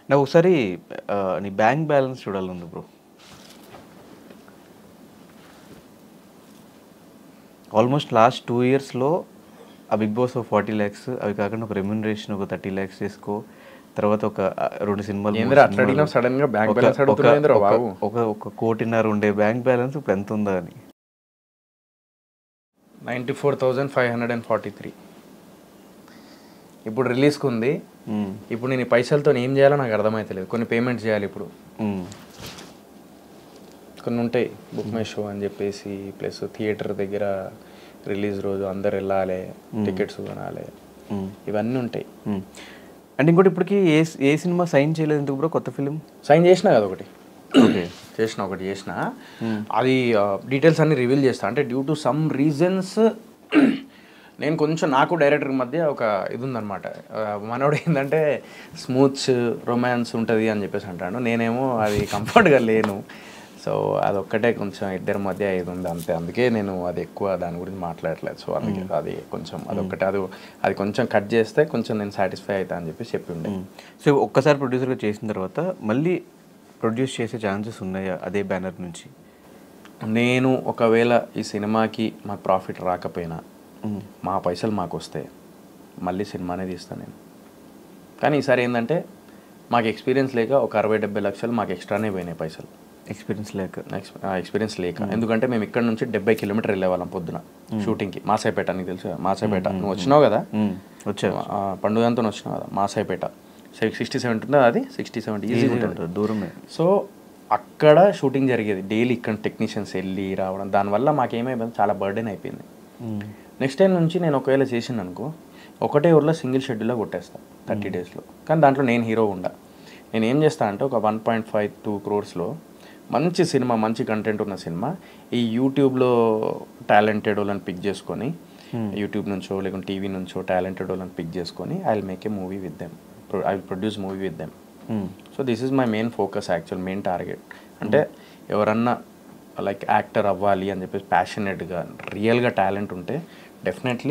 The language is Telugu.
నాకు ఒకసారి ఆ, నీ బ్యాంక్ బ్యాలెన్స్ చూడాలంది బ్రో ఆల్మోస్ట్ లాస్ట్ టూ ఇయర్స్లో ఆ బిగ్ బాస్ ఒక ఫార్టీ ల్యాక్స్ అవి కాకుండా ఒక రెమ్యునరేషన్ ఒక థర్టీ ల్యాక్స్ చేసుకో తర్వాత ఒక ఆ, రెండు సినిమాలు మూడు ఏందిరా అట్లా అడిగినావు సినిమాలు. సడన్ గా బ్యాంక్ ఒక- బ్యాలెన్స్ ఒక- అడుగుతున్నావు ఏందిరా ఒక- బాబు? ఒక ఒక కోటిన్నర ఉండే బ్యాంక్ బ్యాలెన్స్ ఇప్పుడు ఎంత ఉందా అని ninety four thousand five hundred and forty three ఇప్పుడు రిలీజ్కి ఉంది మ్మ్. ఇప్పుడు నేను ఈ పైసలతో ఏం చేయాలో నాకు అర్థమైతలేదు కొన్ని పేమెంట్స్ చేయాలి ఇప్పుడు మ్మ్. కొన్ని ఉంటాయి బుక్ మై షో అని చెప్పేసి ప్లస్ థియేటర్ దగ్గర రిలీజ్ రోజు అందరు వెళ్ళాలి టికెట్స్ కొనాలి మ్మ్. ఇవన్నీ ఉంటాయి మ్మ్. అండ్ ఇంకోటి ఇప్పటికి ఏ ఏ సినిమా సైన్ చేయలేదు ఎందుకు బ్రో కొత్త ఫిలిం సైన్ చేసినా కదా ఒకటి ఓకే చేసిన ఒకటి చేసిన అది డీటెయిల్స్ అన్ని రివీల్ చేస్తా అంటే డ్యూ టు సమ్ రీజన్స్ నేను కొంచెం నాకు డైరెక్టర్ మధ్య ఒక ఇది ఉందన్నమాట ఆ, మనోడు ఏంటంటే స్మూత్స్ రొమాన్స్ ఉంటుంది అని చెప్పేసి అంటాడు నేనేమో అది కంఫర్ట్గా లేను సో అదొక్కటే కొంచెం ఇద్దరి మధ్య ఇది ఉంది అంతే అందుకే నేను అది ఎక్కువ దాని గురించి మాట్లాడట్లేదు సో అందుకే అది కొంచెం అదొక్కటే అది అది కొంచెం కట్ చేస్తే కొంచెం నేను సాటిస్ఫై అవుతా అని చెప్పేసి చెప్పి ఉండే సో ఒక్కసారి ప్రొడ్యూసర్గా చేసిన తర్వాత మళ్ళీ ప్రొడ్యూస్ చేసే ఛాన్సెస్ ఉన్నాయా అదే బ్యానర్ నుంచి నేను ఒకవేళ ఈ సినిమాకి మాకు ప్రాఫిట్ రాకపోయినా మా పైసలు మాకు వస్తే మళ్ళీ సినిమానే తీస్తాను నేను కానీ ఈసారి ఏంటంటే మాకు ఎక్స్పీరియన్స్ లేక ఒక అరవై డెబ్బై లక్షలు మాకు ఎక్స్ట్రానే పోయినాయి పైసలు ఎక్స్పీరియన్స్ లేక ఎక్స్పీరియన్స్ లేక ఎందుకంటే మేము ఇక్కడ నుంచి డెబ్బై కిలోమీటర్ వెళ్ళేవాళ్ళం పొద్దున షూటింగ్కి మాసాయిపేట నీకు తెలుసు కదా, మాసాయిపేట నువ్వు వచ్చినావు కదా మ్మ్. వచ్చా ఆ, పండుగ అంతా వచ్చినావు కదా మాసాయిపేట సిక్స్టీ సెవెంటీ ఉంటుందా అది సిక్స్టీ సెవెంటీ ఈజీ ఉంటుంది దూరమే సో అక్కడ షూటింగ్ జరిగేది డైలీ ఇక్కడ టెక్నీషియన్స్ వెళ్ళి రావడం దానివల్ల మాకేమైపోయింది చాలా బర్డెన్ అయిపోయింది మ్మ్. నెక్స్ట్ టైం నుంచి నేను ఒకవేళ చేసిన అనుకో ఒకటే ఊర్లో సింగిల్ షెడ్యూల్లో కొట్టేస్తా థర్టీ డేస్లో కానీ దాంట్లో నేను హీరో ఉండా నేను ఏం చేస్తా అంటే ఒక వన్ పాయింట్ ఫైవ్ టూ క్రోర్స్లో మంచి సినిమా మంచి కంటెంట్ ఉన్న సినిమా ఈ యూట్యూబ్లో టాలెంటెడ్ వాళ్ళని పిక్ చేసుకొని యూట్యూబ్ నుంచో లేకుంటే టీవీ నుంచో టాలెంటెడ్ వాళ్ళని పిక్ చేసుకొని I will make a movie with them I will produce movie with them hmm. So this is my main focus actual main target అంటే ఎవరన్నా లైక్ యాక్టర్ అవ్వాలి అని చెప్పేసి ప్యాషనెట్గా రియల్గా టాలెంట్ ఉంటే డెఫినెట్లీ